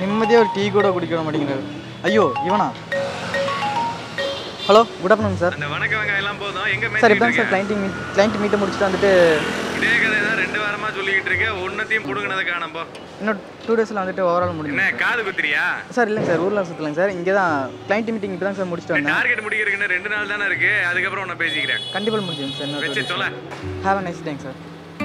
நிம்மதியாக ஒரு டீ கூட குடிக்க விட மாட்டேங்கிறாரு ஐயோ இவனா ஹலோ குட் ஆஃப்டர்நூன் சார் அந்த வணக்க வெங்காயம் எல்லாம் போதும் எங்க சார் மேய்ச்சிட்டு இப்போதான் சார் இருக்க? கிளைண்ட்டிங் மீட் கிளைண்ட் மீட்டை முடிச்சுட்டு வந்துட்டு இதே கதை தான் ரெண்டு வாரமா சொல்லிக்கிட்டு இருக்கேன் ஒன்னத்தையும் புடுங்கினதை காணப்போ இன்னும் டூ டேஸில் வந்துட்டு ஓவரால் முடியும் என்ன காது குத்துறியா சார் இல்லைங்க சார் ஊரில் சுற்றலைங்க சார் இங்கே தான் கிளைண்ட் மீட்டிங் இப்போ தான் சார் முடிச்சுட்டு வந்தேன் டார்கெட் முடிக்கிறதுக்கு ரெண்டு நாள் தானே இருக்கு அதுக்கப்புறம் உன்னை பேசிக்கிறேன் கண்டிப்பாக முடிஞ்சுங்க சார் இன்னொரு வச்சு சொல்ல ஹாவ் அ நைஸ் டேங்க சார்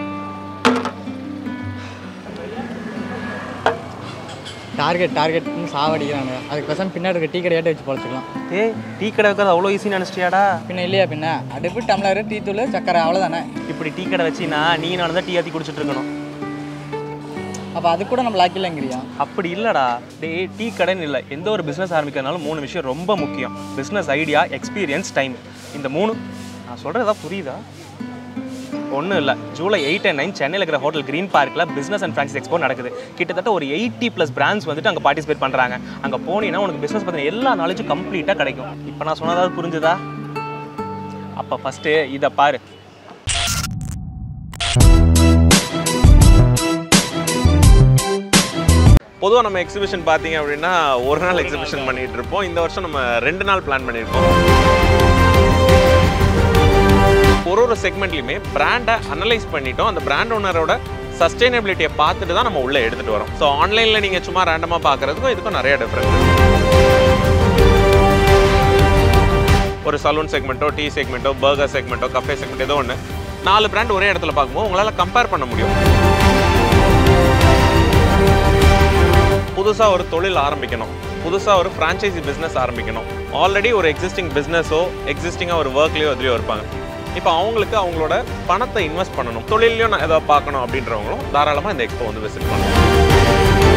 டார்கெட் டார்கெட்னு சாவடிக்கிறாங்க அதுக்கு பசங்க பின்னாடி இருக்க டீ கடையாட்ட வச்சு பொழைச்சிக்கலாம் ஏய் டீ கடை வைக்கிறது அவ்வளோ ஈஸின்னு நினச்சிட்டியாடா பின்ன இல்லையா பின்ன அடுப்பு டம்ளர் டீ தூள் சக்கரை அவ்வளோதானே இப்படி டீ கடை வச்சினா நீ நான் தான் டீ ஆற்றி குடிச்சிட்டு இருக்கணும் அப்போ அது கூட நம்ம லாக்கிலங்கிறியா அப்படி இல்லைடா டேய் டீ கடைன்னு இல்லை எந்த ஒரு பிஸ்னஸ் ஆரம்பிக்கிறதுனாலும் மூணு விஷயம் ரொம்ப முக்கியம் பிஸ்னஸ் ஐடியா எக்ஸ்பீரியன்ஸ் டைம் இந்த மூணு நான் சொல்கிறது ஏதாவது புரியுதா ஒன்றும் இல்லை ஜூலை எயிட் அண்ட் நைன் சென்னையில் இருக்கிற ஹோட்டல் க்ரீன் பார்க்கில் பிஸ்னஸ் அண்ட் ஃப்ரான்சைஸ் எக்ஸ்போ நடக்குது கிட்டத்தட்ட ஒரு எயிட்டி ப்ளஸ் பிராண்ட்ஸ் வந்துட்டு அங்கே பார்ட்டிசிபேட் பண்ணுறாங்க அங்கே போனீங்கன்னா உனக்கு பிஸ்னஸ் பற்றின எல்லா நாலேஜும் கம்ப்ளீட்டாக கிடைக்கும் இப்போ நான் சொன்னதாவது புரிஞ்சுதா அப்போ ஃபஸ்ட்டு இதை பாரு பொதுவாக நம்ம எக்ஸிபிஷன் பார்த்தீங்க அப்படின்னா ஒரு நாள் எக்ஸிபிஷன் பண்ணிட்டு இருப்போம் இந்த வருஷம் நம்ம ரெண்டு நாள் பிளான் பண்ணியிருக்கோம் ஒரு ஒரு செக்மெண்ட்லையுமே பிராண்டை அனலைஸ் பண்ணிட்டோம் அந்த பிராண்ட் ஓனரோட சஸ்டைனபிலிட்டியை பார்த்துட்டு தான் நம்ம உள்ளே எடுத்துகிட்டு வரோம் ஸோ ஆன்லைனில் நீங்கள் சும்மா ரேண்டமாக பார்க்குறதுக்கும் இதுக்கும் நிறைய டிஃப்ரென்ஸ் ஒரு சலூன் செக்மெண்ட்டோ டீ செக்மெண்ட்டோ பர்கர் செக்மெண்ட்டோ கஃபே செக்மெண்ட் ஏதோ ஒன்று நாலு பிராண்ட் ஒரே இடத்துல பார்க்கும்போது உங்களால் கம்பேர் பண்ண முடியும் புதுசாக ஒரு தொழில் ஆரம்பிக்கணும் புதுசாக ஒரு ஃப்ரான்ச்சைசி பிஸ்னஸ் ஆரம்பிக்கணும் ஆல்ரெடி ஒரு எக்ஸிஸ்டிங் பிஸ்னஸோ எக்ஸிஸ்டிங்காக ஒரு ஒர்க்லேயோ எதுலையோ இருப்பாங்க இப்போ அவங்களுக்கு அவங்களோட பணத்தை இன்வெஸ்ட் பண்ணணும் தொழிலையும் நான் ஏதாவது பார்க்கணும் அப்படின்றவங்களும் தாராளமாக இந்த எக்ஸ்போ வந்து விசிட் பண்ணணும்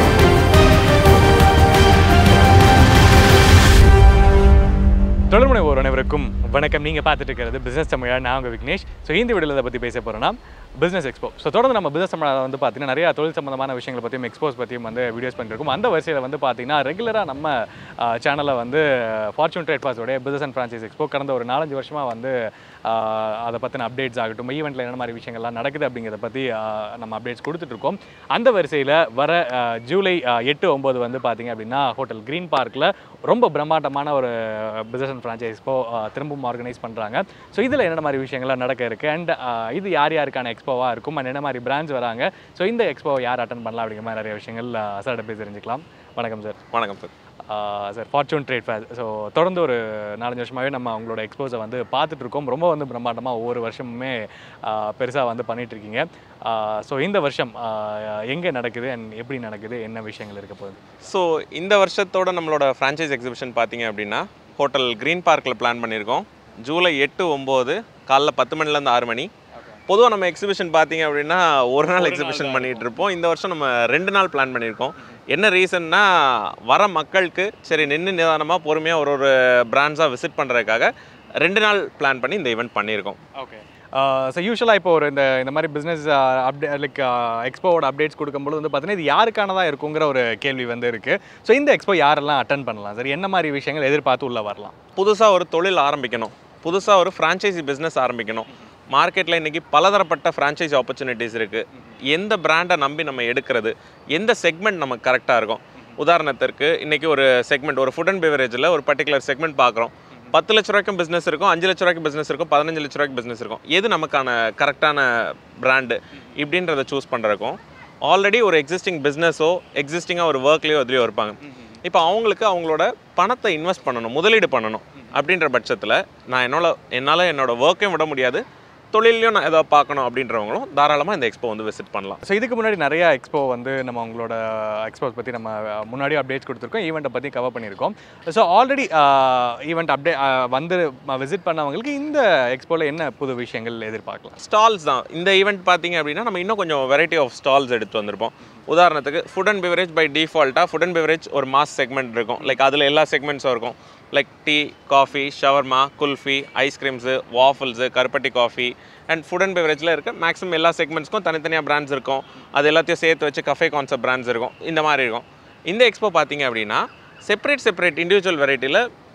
தொடர்முனை ஒரு அனைவருக்கும் வணக்கம் நீங்கள் பார்த்துட்டு இருக்கிறது பிஸ்னஸ் தமிழா நான் உங்கள் விக்னேஷ் ஸோ இந்த வீடியோவில் இதை பற்றி பேச போகிறோன்னா பிஸ்னஸ் எக்ஸ்போ ஸோ தொடர்ந்து நம்ம பிஸ்னஸ் தமிழாவில் வந்து பார்த்தீங்கன்னா நிறைய தொழில் சம்பந்தமான விஷயங்களை பற்றியும் எக்ஸ்போஸ் பற்றியும் வந்து வீடியோஸ் பண்ணிருக்கோம் அந்த வரிசையில் வந்து பார்த்தீங்கன்னா ரெகுலராக நம்ம சேனலில் வந்து ஃபார்ச்சூன் ட்ரேட் பாஸோடைய பிஸ்னஸ் அண்ட் ஃப்ரான்ச்சைஸ் எக்ஸ்போ கடந்த ஒரு நாலஞ்சு வருஷமாக வந்து ஆஹ், அதை பற்றின அப்டேட்ஸ் ஆகட்டும் ஈவெண்ட்டில் என்ன மாதிரி விஷயங்கள்லாம் நடக்குது அப்படிங்கிறத பற்றி ஆஹ், நம்ம அப்டேட்ஸ் கொடுத்துட்ருக்கோம் அந்த வரிசையில் வர ஆஹ், ஜூலை ஆஹ், எட்டு ஒம்பது வந்து பார்த்தீங்க அப்படின்னா ஹோட்டல் க்ரீன் பார்க்கில் ரொம்ப பிரம்மாண்டமான ஒரு பிஸ்னஸ் அண்ட் ஃப்ரான்ச்சைஸ் எக்ஸ்போ திரும்பவும் ஆர்கனைஸ் பண்ணுறாங்க ஸோ இதில் என்னென்ன மாதிரி விஷயங்கள்லாம் நடக்க இருக்குது அண்ட் இது யார் யாருக்கான எக்ஸ்போவாக இருக்கும் அண்ட் என்ன மாதிரி பிரான்ச் வராங்க ஸோ இந்த எக்ஸ்போ யார் அட்டன் பண்ணலாம் அப்படிங்கிற மாதிரி நிறைய விஷயங்கள் சார்ட்ட போய் தெரிஞ்சுக்கலாம் வணக்கம் சார் வணக்கம் sir sir Fortune Trade Fair so தொடர்ந்து ஒரு நாலஞ்சு வருஷமாகவே நம்ம அவங்களோட எக்ஸ்போஸை வந்து பார்த்துட்டு இருக்கோம் ரொம்ப வந்து பிரம்மாண்டமாக ஒவ்வொரு வருஷமுமே பெருசாக வந்து பண்ணிட்டு இருக்கீங்க ஸோ இந்த வருஷம் எங்கே நடக்குது அண்ட் எப்படி நடக்குது என்ன விஷயங்கள் இருக்க போகுது ஸோ இந்த வருஷத்தோட நம்மளோட ஃப்ரான்ச்சைஸ் எக்ஸிபிஷன் பார்த்தீங்க அப்படின்னா ஹோட்டல் க்ரீன் பார்க்கில் பிளான் பண்ணியிருக்கோம் ஜூலை எட்டு ஒம்பது காலைல பத்து மணிலேருந்து ஆறு மணி பொதுவாக நம்ம எக்ஸிபிஷன் பார்த்தீங்க அப்படின்னா ஒரு நாள் எக்ஸிபிஷன் பண்ணிட்டு இருப்போம் இந்த வருஷம் நம்ம ரெண்டு நாள் பிளான் பண்ணியிருக்கோம் என்ன ரீசன்னா வர மக்களுக்கு சரி நின்று நிதானமாக பொறுமையாக ஒரு ஒரு பிராண்ட்ஸாக விசிட் பண்ணுறதுக்காக ரெண்டு நாள் பிளான் பண்ணி இந்த ஈவெண்ட் பண்ணியிருக்கோம் ஓகே ஸோ யூஸ்வலாக இப்போ ஒரு இந்த இந்த மாதிரி பிஸ்னஸ் அப்டே லைக் எக்ஸ்போவோட அப்டேட்ஸ் கொடுக்கும்போது வந்து பார்த்தீங்கன்னா இது யாருக்கானதாக இருக்குங்கிற ஒரு கேள்வி வந்து இருக்குது ஸோ இந்த எக்ஸ்போ யாரெல்லாம் அட்டன் பண்ணலாம் சார் என்ன மாதிரி விஷயங்கள் எதிர்பார்த்து உள்ளே வரலாம் புதுசாக ஒரு தொழில் ஆரம்பிக்கணும் புதுசாக ஒரு ஃப்ரான்ச்சைசி பிஸ்னஸ் ஆரம்பிக்கணும் மார்க்கெட்டில் இன்றைக்கி பலதரப்பட்ட ஃப்ரான்ச்சைசி ஆப்பர்ச்சுனிட்டிஸ் இருக்குது எந்த பிராண்டை நம்பி நம்ம எடுக்கிறது எந்த செக்மெண்ட் நமக்கு கரெக்டாக இருக்கும் உதாரணத்திற்கு இன்றைக்கி ஒரு செக்மெண்ட் ஒரு ஃபுட் அண்ட் பெவரேஜில் ஒரு பர்டிகுலர் செக்மெண்ட் பார்க்குறோம் பத்து லட்ச ரூபாய்க்கும் பிஸ்னஸ் இருக்கும் அஞ்சு லட்ச ரூபாய்க்கு பிஸ்னஸ் இருக்கும் பதினஞ்சு லட்ச ரூபாய்க்கு பிஸ்னஸ் இருக்கும் எது நமக்கான கரெக்டான பிராண்டு இப்படின்றத சூஸ் பண்ணுறக்கும் ஆல்ரெடி ஒரு எக்ஸிஸ்டிங் பிஸ்னஸோ எக்ஸிஸ்டிங்காக ஒரு ஒர்க்லேயோ அதுலேயோ இருப்பாங்க இப்போ அவங்களுக்கு அவங்களோட பணத்தை இன்வெஸ்ட் பண்ணணும் முதலீடு பண்ணணும் அப்படின்ற பட்சத்தில் நான் என்னோட என்னால் என்னோட ஒர்க்கையும் விட முடியாது தொழிலையும் நான் ஏதாவது பார்க்கணும் அப்படின்றவங்களும் தாராளமாக இந்த எக்ஸ்போ வந்து விசிட் பண்ணலாம் ஸோ இதுக்கு முன்னாடி நிறைய எக்ஸ்போ வந்து நம்ம உங்களோட எக்ஸ்போஸ் பற்றி நம்ம முன்னாடி அப்டேட்ஸ் கொடுத்துருக்கோம் ஈவெண்ட்டை பற்றி கவர் பண்ணியிருக்கோம் ஸோ ஆல்ரெடி ஈவெண்ட் அப்டே வந்து விசிட் பண்ணவங்களுக்கு இந்த எக்ஸ்போவில் என்ன புது விஷயங்கள் எதிர்பார்க்கலாம் ஸ்டால்ஸ் தான் இந்த ஈவெண்ட் பார்த்தீங்க அப்படின்னா நம்ம இன்னும் கொஞ்சம் வெரைட்டி ஆஃப் ஸ்டால்ஸ் எடுத்து வந்திருப்போம் உதாரணத்துக்கு ஃபுட் அண்ட் பெவரேஜ் பை டிஃபால்ட்டாக ஃபுட் அண்ட் பெவரேஜ் ஒரு மாஸ் செக்மெண்ட் இருக்கும் லைக் அதில் எல்லா செக்மெண்ட்ஸும் இருக்கும் like tea coffee shawarma kulfi ice creams waffles கருப்பட்டி காஃபி அண்ட் ஃபுட் அண்ட் பெவரேஜில் இருக்க மேக்ஸிமம் எல்லா செக்மெண்ட்ஸ்க்கும் தனித்தனியாக பிராண்ட்ஸ் இருக்கும் அது எல்லாத்தையும் சேர்த்து வச்சு கஃபே கான்செப்ட் பிராண்ட்ஸ் இருக்கும் இந்த மாதிரி இருக்கும் இந்த எக்ஸ்போ பார்த்தீங்க அப்படின்னா செப்பரேட் செப்பரேட் இண்டிவிஜுவல் வெரைட்டியில்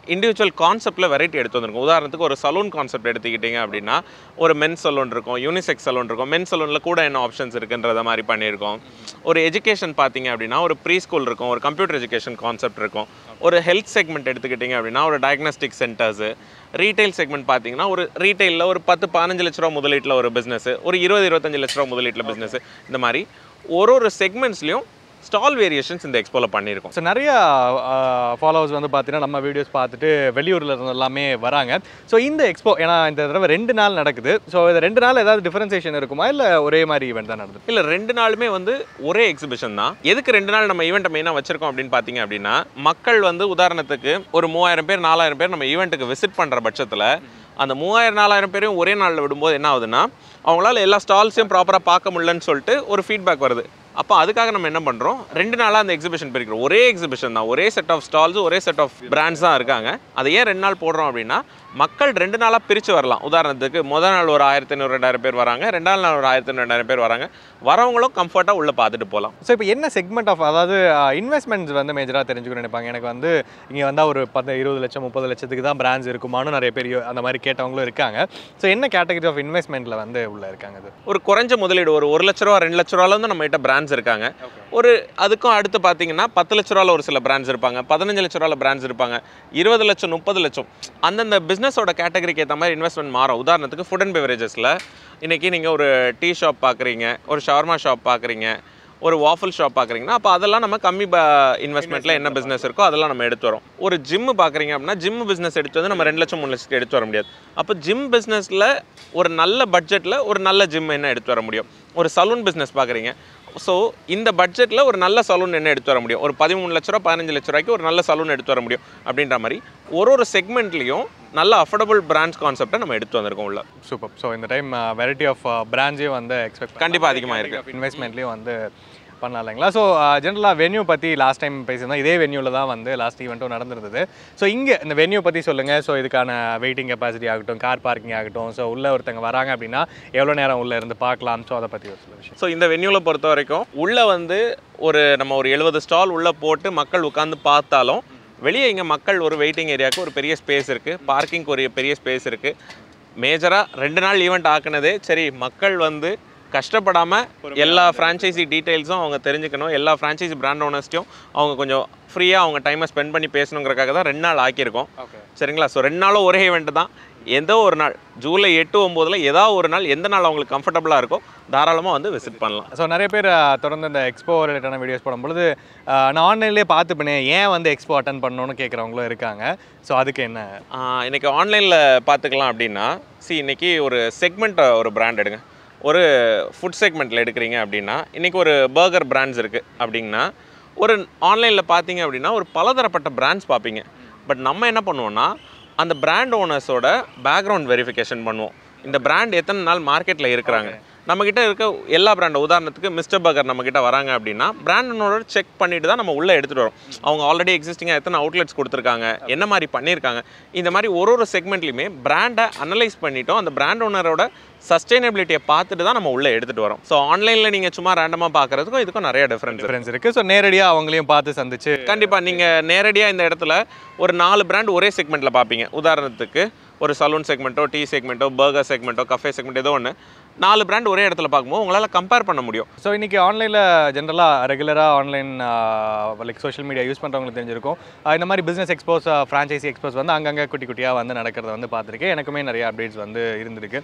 இண்டிவிஜுவல் கான்செப்ட்டில் வெரைட்டி எடுத்து வந்திருக்கோம் உதாரணத்துக்கு ஒரு சலூன் கான்செப்ட் எடுத்துக்கிட்டிங்க அப்படின்னா ஒரு மென் சலூன் இருக்கும் யூனிசெக்ஸ் சலூன் இருக்கும் மென் சலூனில் கூட என்ன ஆப்ஷன்ஸ் இருக்குன்றத மாதிரி பண்ணியிருக்கோம் ஒரு எஜுகேஷன் பார்த்தீங்க அப்படின்னா ஒரு ப்ரீ ஸ்கூல் இருக்கும் ஒரு கம்ப்யூட்டர் எஜுகேஷன் கான்செப்ட் இருக்கும் ஒரு ஹெல்த் செக்மெண்ட் எடுத்துக்கிட்டிங்க அப்படின்னா ஒரு டயக்னோஸ்டிக் சென்டர்ஸு ரீட்டைல் செக்மெண்ட் பார்த்தீங்கன்னா ஒரு ரீட்டைலில் ஒரு பத்து பதினஞ்சு லட்ச ரூபா முதலீட்டில் ஒரு பிஸ்னஸ் ஒரு இருபது இருபத்தஞ்சு லட்ச ரூபா முதலீட்டில் பிஸ்னஸ் இந்த மாதிரி ஒரு ஒரு செக்மெண்ட்ஸ்லையும் ஸ்டால் வேரியேஷன்ஸ் இந்த எக்ஸ்போவில் பண்ணியிருக்கோம் ஸோ நிறைய ஃபாலோவர்ஸ் வந்து பார்த்தீங்கன்னா நம்ம வீடியோஸ் பார்த்துட்டு வெளியூரில் இருந்து எல்லாமே வராங்க ஸோ இந்த எக்ஸ்போ ஏன்னா இந்த தடவை ரெண்டு நாள் நடக்குது ஸோ இது ரெண்டு நாள் ஏதாவது டிஃபரன்சியேஷன் இருக்குமா இல்லை ஒரே மாதிரி ஈவெண்ட் தான் நடந்தது இல்லை ரெண்டு நாளுமே வந்து ஒரே எக்ஸிபிஷன் தான் எதுக்கு ரெண்டு நாள் நம்ம ஈவெண்ட் மெயினாக வச்சிருக்கோம் அப்படின்னு பார்த்தீங்க அப்படின்னா மக்கள் வந்து உதாரணத்துக்கு ஒரு மூவாயிரம் பேர் நாலாயிரம் பேர் நம்ம ஈவெண்ட்டுக்கு விசிட் பண்ணுற பட்சத்தில் அந்த மூவாயிரம் நாலாயிரம் பேரையும் ஒரே நாளில் விடும்போது என்ன ஆகுதுன்னா அவங்களால எல்லா ஸ்டால்ஸையும் ப்ராப்பராக பார்க்க முடியலன்னு சொல்லிட்டு ஒரு ஃபீட்பேக் வருது அப்போ அதுக்காக நம்ம என்ன பண்ணுறோம் ரெண்டு நாளாக அந்த எக்ஸிபிஷன் பிரிக்கிறோம் ஒரே எக்ஸிபிஷன் தான் ஒரே செட் ஆஃப் ஸ்டால்ஸ் ஒரே செட் ஆஃப் பிராண்ட்ஸ் தான் இருக்காங்க அதை ஏன் ரெண்டு நாள் போடுறோம் அப்படின்னா மக்கள் ரெண்டு நாளாக பிரித்து வரலாம் உதாரணத்துக்கு முதல் நாள் ஒரு ஆயிரத்தி ஐநூறு ரெண்டாயிரம் பேர் வராங்க ரெண்டாவது நாள் ஒரு ஆயிரத்தி ஐநூறு ரெண்டாயிரம் பேர் வராங்க வரவங்களும் கம்ஃபர்ட்டாக உள்ளே பார்த்துட்டு போகலாம் ஸோ இப்போ என்ன செக்மெண்ட் ஆஃப் அதாவது இன்வெஸ்ட்மெண்ட்ஸ் வந்து மேஜராக தெரிஞ்சுக்கணும் நினைப்பாங்க எனக்கு வந்து இங்கே வந்தால் ஒரு பத்து இருபது லட்சம் முப்பது லட்சத்துக்கு தான் பிராண்ட்ஸ் இருக்குமான்னு நிறைய பேர் யோ- அந்த மாதிரி கேட்டவங்களும் இருக்காங்க ஸோ என்ன கேட்டகரி ஆஃப் இன்வெஸ்ட்மெண்ட்டில் வந்து உள்ள இருக்காங்க அது ஒரு குறைஞ்ச முதலீடு ஒரு ஒரு லட்ச ரூபா ரெண்டு லட்ச ரூபாலேருந்து நம்ம கிட்ட பிராண்ட்ஸ் இருக்காங்க ஒரு அதுக்கும் அடுத்து பார்த்தீங்கன்னா பத்து லட்ச ரூபாவில் ஒரு சில பிராண்ட்ஸ் இருப்பாங்க பதினஞ்சு லட்ச ரூபாவில் பிராண்ட்ஸ் இருப்பாங்க இருபது லட்சம் முப்பது லட்சம் அந்தந்த பிஸ்னஸோட கேட்டகரிக்கு ஏற்ற மாதிரி இன்வெஸ்ட்மெண்ட் மாறும் உதாரணத்துக்கு ஃபுட் அண்ட் பெவரேஜஸில் இன்றைக்கி நீங்கள் ஒரு டீ ஷாப் பார்க்குறீங்க ஒரு ஷவர்மா ஷாப் பார்க்குறீங்க ஒரு வாஃபிள் ஷாப் பார்க்குறீங்கன்னா அப்போ அதெல்லாம் நம்ம கம்மி இன்வெஸ்ட்மெண்ட்டில் என்ன பிஸ்னஸ் இருக்கோ அதெல்லாம் நம்ம எடுத்து வரோம் ஒரு ஜிம்மு பார்க்குறீங்க அப்படின்னா ஜிம் பிஸ்னஸ் எடுத்து வந்து நம்ம ரெண்டு லட்சம் மூணு லட்சத்துக்கு எடுத்து வர முடியாது அப்போ ஜிம் பிஸ்னஸில் ஒரு நல்ல பட்ஜெட்டில் ஒரு நல்ல ஜிம் என்ன எடுத்து வர முடியும் ஒரு சலூன் பிஸ்னஸ் பார்க்குறீங்க ஸோ இந்த பட்ஜெட்டில் ஒரு நல்ல சலூன் என்ன எடுத்து வர முடியும் ஒரு பதிமூணு லட்ச ரூபா பதினஞ்சு லட்ச ரூபாய்க்கு ஒரு நல்ல சலூன் எடுத்து வர முடியும் அப்படின்ற மாதிரி ஒரு ஒரு செக்மெண்ட்லேயும் நல்ல அஃபோர்டபுள் பிராண்ட்ஸ் கான்செப்டை நம்ம எடுத்து வந்திருக்கோம் உள்ள சூப்பர் ஸோ இந்த டைம் வெரைட்டி ஆஃப் பிராண்ட்ஸே வந்து எக்ஸ்பெக்ட் கண்டிப்பா அதிகமா இருக்கு. இன்வெஸ்ட்மெண்ட்லேயும் வந்து பண்ணலாம் இல்லைங்களா ஸோ ஜென்ரலாக வென்யூ பற்றி லாஸ்ட் டைம் பேசியிருந்தோம் இதே வென்யூவில் தான் வந்து லாஸ்ட் ஈவெண்ட்டும் நடந்திருந்தது ஸோ இங்கே இந்த வென்யூ பற்றி சொல்லுங்கள் ஸோ இதுக்கான வெயிட்டிங் கெப்பாசிட்டி ஆகட்டும் கார் பார்க்கிங் ஆகட்டும் ஸோ உள்ள ஒருத்தங்க வராங்க அப்படின்னா எவ்வளோ நேரம் உள்ளே இருந்து பார்க்கலாம் ஸோ அதை பற்றி ஒரு சில விஷயம் ஸோ இந்த வென்யூவில் பொறுத்த வரைக்கும் உள்ளே வந்து ஒரு நம்ம ஒரு எழுபது ஸ்டால் உள்ளே போட்டு மக்கள் உட்காந்து பார்த்தாலும் வெளியே இங்கே மக்கள் ஒரு வெயிட்டிங் ஏரியாவுக்கு ஒரு பெரிய ஸ்பேஸ் இருக்குது பார்க்கிங்க்கு ஒரு பெரிய ஸ்பேஸ் இருக்குது மேஜராக ரெண்டு நாள் ஈவெண்ட் ஆக்குனதே சரி மக்கள் வந்து கஷ்டப்படாமல் எல்லா ஃப்ரான்ச்சைசி டீட்டெயில்ஸும் அவங்க தெரிஞ்சுக்கணும் எல்லா ஃப்ரான்ச்சைசி பிராண்ட் ஓனர்ஸ்ட்டையும் அவங்க கொஞ்சம் ஃப்ரீயாக அவங்க டைமை ஸ்பெண்ட் பண்ணி பேசணுங்கிறக்காக தான் ரெண்டு நாள் ஆக்கியிருக்கோம் சரிங்களா ஸோ ரெண்டு நாளும் ஒரே ஈவெண்ட் தான் ஏதோ ஒரு நாள் ஜூலை எட்டு ஒம்போதில் ஏதாவது ஒரு நாள் எந்த நாள் அவங்களுக்கு கம்ஃபர்டபுளாக இருக்கோ தாராளமாக வந்து விசிட் பண்ணலாம் ஸோ நிறைய பேர் அஹ், தொடர்ந்து இந்த எக்ஸ்போ ரிலேட்டான வீடியோஸ் போடும்பொழுது அஹ், நான் ஆன்லைன்லேயே பார்த்துப்பேனே ஏன் வந்து எக்ஸ்போ அட்டன் பண்ணணும்னு கேட்குறவங்களும் இருக்காங்க ஸோ அதுக்கு என்ன ஆஹ் இன்னைக்கு ஆன்லைனில் பார்த்துக்கலாம் அப்படின்னா சி இன்னைக்கு ஒரு செக்மெண்ட் ஒரு பிராண்ட் எடுங்க ஒரு ஃபுட் செக்மெண்ட்டில் எடுக்கிறீங்க அப்படின்னா இன்னைக்கு ஒரு பர்கர் பிராண்ட்ஸ் இருக்குது அப்படின்னா ஒரு ஆன்லைனில் பார்த்தீங்க அப்படின்னா ஒரு பலதரப்பட்ட பிராண்ட்ஸ் பார்ப்பீங்க பட் நம்ம என்ன பண்ணுவோம்னா அந்த பிராண்ட் ஓனர்ஸோட பேக்ரவுண்ட் வெரிஃபிகேஷன் பண்ணுவோம் இந்த பிராண்ட் எத்தனை நாள் மார்க்கெட்டில் இருக்கிறாங்க நம்மக்கிட்ட இருக்க எல்லா பிராண்ட் உதாரணத்துக்கு மிஸ்டர் பர்கர் நம்மக்கிட்ட வராங்க அப்படின்னா பிராண்டனோட செக் பண்ணிட்டு தான் நம்ம உள்ளே எடுத்துகிட்டு வரோம் அவங்க ஆல்ரெடி எக்ஸிஸ்டிங்காக எத்தனை அவுட்லெட்ஸ் கொடுத்துருக்காங்க என்ன மாதிரி பண்ணியிருக்காங்க இந்த மாதிரி ஒரு ஒரு செக்மெண்ட்லையுமே பிராண்டை அனலைஸ் பண்ணிட்டோம் அந்த பிராண்ட் ஓனரோட சஸ்டைனபிலிட்டியை பார்த்துட்டு தான் நம்ம உள்ளே எடுத்துகிட்டு வரோம் ஸோ ஆன்லைனில் நீங்கள் சும்மா ரேண்டமாக பார்க்குறதுக்கும் இதுக்கும் நிறைய டிஃப்ரென்ஸ் டிஃப்ரென்ஸ் இருக்குது ஸோ நேரடியாக அவங்களையும் பார்த்து சந்திச்சு கண்டிப்பாக நீங்கள் நேரடியாக இந்த இடத்துல ஒரு நாலு பிராண்ட் ஒரே செக்மெண்ட்டில் பார்ப்பீங்க உதாரணத்துக்கு ஒரு சலூன் செக்மெண்ட்டோ டீ செக்மெண்ட்டோ பர்கர் செக்மெண்ட்டோ கஃபே செக்மெண்ட் ஏதோ ஒன்று நாலு பிராண்ட் ஒரே இடத்துல பார்க்கும்போது உங்களால் கம்பேர் பண்ண முடியும் ஸோ இன்றைக்கி ஆன்லைனில் ஜென்ரலாக ரெகுலராக online like social media use பண்ணுறவங்களுக்கு தெரிஞ்சிருக்கும் ஆஹ் இந்த மாதிரி பிஸ்னஸ் எக்ஸ்போஸ் ஃப்ரான்ச்சைசி எக்ஸ்போஸ் வந்து அங்கங்கே குட்டி குட்டியாக வந்து நடக்கிறத வந்து பார்த்துருக்கேன் எனக்குமே நிறைய அப்டேட்ஸ் வந்து இருந்திருக்கு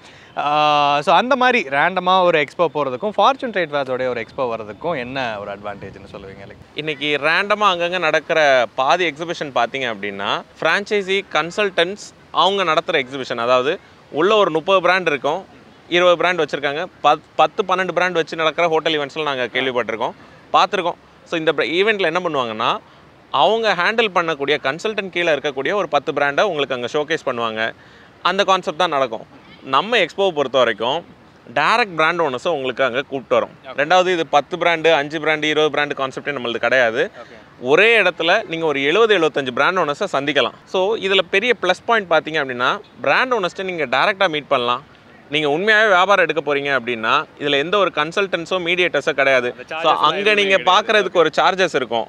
ஸோ அந்த மாதிரி ரேண்டமாக ஒரு எக்ஸ்போ போகிறதுக்கும் ஃபார்ச்சூன் ட்ரேட் வேர்ஸோடைய ஒரு எக்ஸ்போ வர்றதுக்கும் என்ன ஒரு அட்வான்டேஜ்னு சொல்லுவீங்க லைக் இன்னைக்கு ரேண்டமாக அங்கங்கே நடக்கிற பாதி எக்ஸிபிஷன் பார்த்தீங்க அப்படின்னா ஃப்ரான்ச்சைசி கன்சல்டன்ட்ஸ் அவங்க நடத்துகிற எக்ஸிபிஷன் அதாவது உள்ள ஒரு முப்பது பிராண்ட் இருக்கும் இருபது பிராண்ட் வச்சுருக்காங்க பத் பத்து பன்னெண்டு பிராண்ட் வச்சு நடக்கிற ஹோட்டல் ஈவெண்ட்ஸில் நாங்கள் கேள்விப்பட்டிருக்கோம் பார்த்துருக்கோம் ஸோ இந்த ஈவெண்ட்டில் என்ன பண்ணுவாங்கன்னா அவங்க ஹேண்டில் பண்ணக்கூடிய கன்சல்டன்ட் கீழே இருக்கக்கூடிய ஒரு பத்து பிராண்டை உங்களுக்கு அங்கே ஷோகேஸ் பண்ணுவாங்க அந்த கான்செப்ட் தான் நடக்கும் நம்ம எக்ஸ்போவை பொறுத்த வரைக்கும் டைரக்ட் பிராண்ட் ஓனர்ஸை உங்களுக்கு அங்கே கூப்பிட்டு வரோம் ரெண்டாவது இது பத்து பிராண்டு அஞ்சு பிராண்டு இருபது பிராண்டு கான்செப்டே நம்மளது கிடையாது ஒரே இடத்துல நீங்கள் ஒரு எழுபது எழுபத்தஞ்சு பிராண்ட் ஓனர்ஸை சந்திக்கலாம் ஸோ இதில் பெரிய ப்ளஸ் பாயிண்ட் பார்த்தீங்க அப்படின்னா பிராண்ட் ஓனர்ஸ்ட்டை நீங்கள் டேரெக்டாக மீட் பண்ணலாம் நீங்கள் உண்மையாகவே வியாபாரம் எடுக்க போகிறீங்க அப்படின்னா இதில் எந்த ஒரு கன்சல்டன்ஸோ மீடியேட்டர்ஸோ கிடையாது ஸோ அங்கே நீங்கள் பார்க்குறதுக்கு ஒரு சார்ஜஸ் இருக்கும்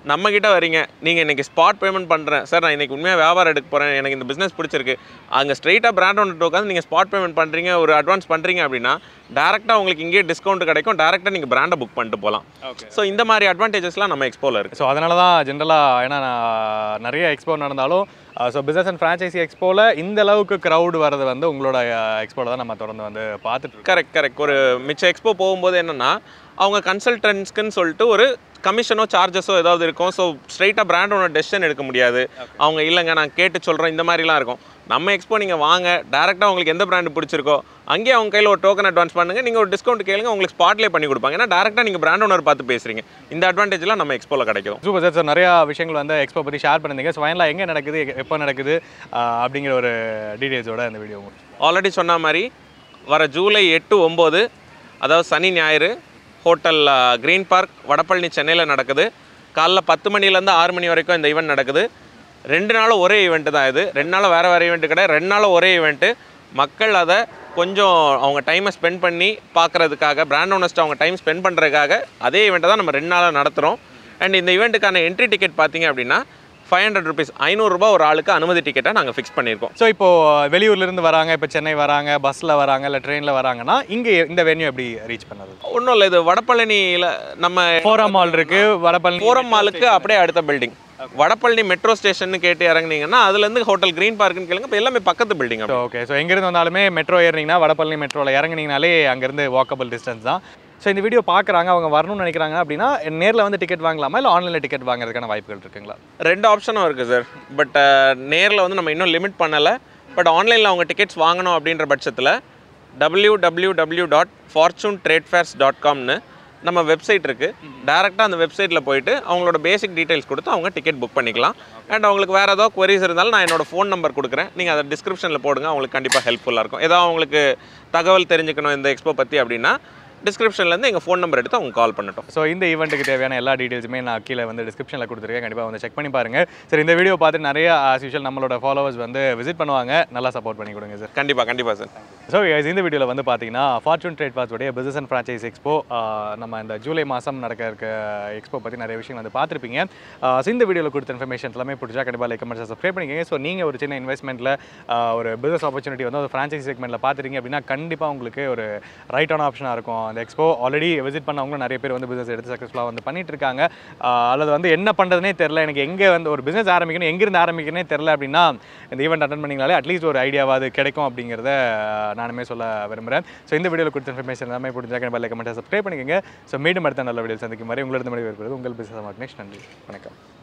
நம்மக்கிட்ட வரீங்க நீங்கள் இன்றைக்கி ஸ்பாட் பேமெண்ட் பண்ணுறேன் சார் நான் இன்றைக்கி உண்மையாக வியாபாரம் எடுக்க போகிறேன் எனக்கு இந்த பிஸ்னஸ் பிடிச்சிருக்கு அங்கே ஸ்ட்ரெயிட்டாக பிராண்ட் ஒன்று உட்காந்து நீங்கள் ஸ்பாட் பேமெண்ட் பண்ணுறீங்க ஒரு அட்வான்ஸ் பண்ணுறீங்க அப்படின்னா டேரெக்டாக உங்களுக்கு இங்கேயே டிஸ்கவுண்ட் கிடைக்கும் டேரெக்டாக நீங்கள் பிராண்டை புக் பண்ணிட்டு போகலாம் ஸோ இந்த மாதிரி அட்வான்டேஜஸ்லாம் நம்ம எக்ஸ்போவில் இருக்குது ஸோ அதனால தான் ஜென்ரலாக ஏன்னா நான் நிறைய எக்ஸ்போ நடந்தாலும் ஸோ பிஸ்னஸ் அண்ட் ஃப்ரான்ச்சைசி எக்ஸ்போவில் இந்த அளவுக்கு க்ரௌட் வரது வந்து உங்களோட எக்ஸ்போவில் தான் நம்ம தொடர்ந்து வந்து பார்த்துட்டு இருக்கோம் கரெக்ட் கரெக்ட் ஒரு மிச்ச எக்ஸ்போ போகும்போது என்னென்னா அவங்க கன்சல்டன்ஸ்க்குன்னு சொல்லிட்டு ஒரு கமிஷனோ சார்ஜஸோ ஏதாவது இருக்கும் ஸோ ஸ்ட்ரைட்டாக பிராண்டோட டெசிஷன் எடுக்க முடியாது அவங்க இல்லைங்க நான் கேட்டு சொல்கிறேன் இந்த மாதிரிலாம் இருக்கும் நம்ம எக்ஸ்போ நீங்கள் வாங்க டேரெக்டாக உங்களுக்கு எந்த பிராண்டு பிடிச்சிருக்கோ அங்கேயே அவங்க கையில் ஒரு டோக்கன் அட்வான்ஸ் பண்ணுங்கள் நீங்கள் ஒரு டிஸ்கவுண்ட் கேளுங்க உங்களுக்கு ஸ்பாட்லேயே பண்ணி கொடுப்பாங்க ஏன்னா டேரெக்டாக நீங்கள் பிராண்ட் ஓனர் பார்த்து பேசுகிறீங்க இந்த அட்வான்டேஜ்லாம் நம்ம எக்ஸ்போவில் கிடைக்கும் சூப்பர் சார் சார் நிறையா விஷயங்கள் வந்து எக்ஸ்போ பற்றி ஷேர் பண்ணிருந்தீங்க ஸோ ஃபைனலாக எங்கே நடக்குது எப்போ நடக்குது ஆஹ் அப்படிங்கிற ஒரு டீட்டெயில்ஸோட இந்த வீடியோ ஆல்ரெடி சொன்ன மாதிரி வர ஜூலை எட்டு ஒம்பது அதாவது சனி ஞாயிறு ஹோட்டல் க்ரீன் பார்க் வடபழனி சென்னையில் நடக்குது காலைல பத்து மணிலேருந்து ஆறு மணி வரைக்கும் இந்த ஈவெண்ட் நடக்குது ரெண்டு நாளும் ஒரே ஈவெண்ட்டு தான் இது ரெண்டு நாளும் வேறு வேறு ஈவெண்ட்டு கிடையாது ரெண்டு நாளும் ஒரே ஈவெண்ட்டு மக்கள் அதை கொஞ்சம் அவங்க டைமை ஸ்பெண்ட் பண்ணி பார்க்குறதுக்காக பிராண்ட் ஓனர்ஸ்ட்டு அவங்க டைம் ஸ்பெண்ட் பண்ணுறதுக்காக அதே ஈவெண்ட்டை தான் நம்ம ரெண்டு நாளாக நடத்துகிறோம் அண்ட் இந்த ஈவெண்ட்டுக்கான என்ட்ரி டிக்கெட் பார்த்தீங்க அப்படின்னா ஃபைவ் ஹண்ட்ரட் ருபீஸ் ஐநூறுரூபா ஒரு ஆளுக்கு அனுமதி டிக்கெட்டை நாங்கள் ஃபிக்ஸ் பண்ணியிருக்கோம் ஸோ இப்போ வெளியூர்லேருந்து வராங்க இப்போ சென்னை வராங்க பஸ்ஸில் வராங்க இல்லை ட்ரெயினில் வராங்கன்னா இங்கே இந்த வென்யூ எப்படி ரீச் பண்ணது ஒன்றும் இல்லை இது வடபழனியில் நம்ம ஃபோரம் மால் இருக்கு வடபழனி ஃபோரம் மாலுக்கு அப்படியே அடுத்த பில்டிங் வடபழனி மெட்ரோ ஸ்டேஷன் கேட்டு இறங்குனீங்கன்னா அதுலேருந்து ஹோட்டல் க்ரீன் பார்க்குன்னு கேளுங்க இப்போ எல்லாமே பக்கத்து பில்டிங் ஓகே ஸோ எங்கேருந்து வந்தாலுமே மெட்ரோ ஏறினீங்கன்னா வடபழனி மெட்ரோவில் இறங்குனீங்கனாலே அங்கேருந்து வாக்கபிள் டிஸ்டன்ஸ் தான் ஸோ இந்த வீடியோ பார்க்குறாங்க அவங்க வரணும்னு நினைக்கிறாங்க அப்படின்னா நேரில் வந்து டிக்கெட் வாங்கலாமா இல்லை ஆன்லைனில் டிக்கெட் வாங்குறதுக்கான வாய்ப்புகள் இருக்குங்களா ரெண்டு ஆப்ஷனும் இருக்குது சார் பட் நேரில் வந்து நம்ம இன்னும் லிமிட் பண்ணலை பட் ஆன்லைனில் அவங்க டிக்கெட்ஸ் வாங்கணும் அப்படின்ற பட்சத்தில் W W W dot Fortune Trade Fairs dot காம்னு நம்ம வெப்சைட் இருக்குது டேரெக்டாக அந்த வெப்சைட்டில் போயிட்டு அவங்களோட பேசிக் டீட்டெயில்ஸ் கொடுத்து அவங்க டிக்கெட் புக் பண்ணிக்கலாம் அண்ட் அவங்களுக்கு வேறு ஏதாவது queries இருந்தாலும் நான் என்னோட ஃபோன் நம்பர் கொடுக்குறேன் நீங்கள் அதை டிஸ்கிரிப்ஷனில் போடுங்க அவங்களுக்கு கண்டிப்பாக ஹெல்ப்ஃபுல்லாக இருக்கும் ஏதாவது அவங்களுக்கு தகவல் தெரிஞ்சுக்கணும் இந்த எக்ஸ்போ பற்றி அப்படின்னா டிஸ்கிரிப்ஷன்லேருந்து எங்கள் ஃபோன் நம்பர் எடுத்து அவங்க கால் பண்ணட்டும் ஸோ இந்த ஈவெண்ட்டுக்கு தேவையான எல்லா டீட்டெயில்ஸுமே நான் கீழே வந்து டிஸ்கிரிப்ஷனில் கொடுத்துருக்கேன் கண்டிப்பாக வந்து செக் பண்ணி பாருங்க சரி இந்த வீடியோ பார்த்து நிறைய ஆஸ் யூஷுவல் நம்மளோட ஃபாலோவர்ஸ் வந்து விசிட் பண்ணுவாங்க நல்லா சப்போர்ட் பண்ணி கொடுங்க சார் கண்டிப்பாக கண்டிப்பாக சார் ஸோ இந்த வீடியோவில் வந்து பார்த்தீங்கன்னா ஃபார்ச்சூன் ட்ரேட் பாஸோடைய பிசினஸ் அண்ட் ஃப்ரான்ச்சைஸ் எக்ஸ்போ நம்ம இந்த ஜூலை மாதம் நடக்க இருக்க எக்ஸ்போ பற்றி நிறைய விஷயங்கள் வந்து பார்த்துருப்பீங்க ஸோ இந்த வீடியோவில் கொடுத்த இன்ஃபர்மேஷன் எல்லாமே பிடிச்சா கண்டிப்பாக லைக் கமெண்ட்ஸ் சப்ஸ்கிரைப் பண்ணிக்கங்க ஸோ நீங்கள் ஒரு சின்ன இன்வெஸ்ட்மெண்ட்டில் ஒரு பிசினஸ் ஆப்பர்ச்சுனிட்டி வந்து ஒரு ஃப்ரான்ச்சைசி செக்மெண்ட்டில் பார்த்துட்டீங்க அப்படின்னா கண்டிப்பாக உங்களுக்கு ஒரு ரைட்டான ஆப்ஷனாக இருக்கும் அந்த எக்ஸ்போ ஆல்ரெடி விசிட் பண்ணவங்களும் நிறைய பேர் வந்து பிசினஸ் எடுத்து சக்ஸஸ்ஃபுல்லாக வந்து பண்ணிட்டு இருக்காங்க ஆஹ் அல்லது வந்து என்ன பண்ணுறதுனே தெரில எனக்கு எங்கே வந்து ஒரு பிசினஸ் ஆரம்பிக்கணும் எங்கேருந்து ஆரம்பிக்கணும்னே தெரில அப்படின்னா இந்த ஈவெண்ட் அட்டன் பண்ணிங்கனாலே அட்லீஸ்ட் ஒரு ஐடியாவாது கிடைக்கும் அப்படிங்கிறத ஆஹ் நானுமே சொல்ல விரும்புகிறேன் ஸோ இந்த வீடியோவில் கொடுத்த இன்ஃபர்மேஷன் எல்லாமே பிடிச்சா கண்டிப்பாக லைக் கமெண்ட்டை சப்ஸ்கிரைப் பண்ணிக்கோங்க ஸோ மீண்டும் அடுத்த நல்ல வீடியோ சந்திக்கும் மாதிரி உங்களோட மொழி வருகிறது உங்கள் பிசினஸ் மார்க்னேஷ் நன்றி வணக்கம்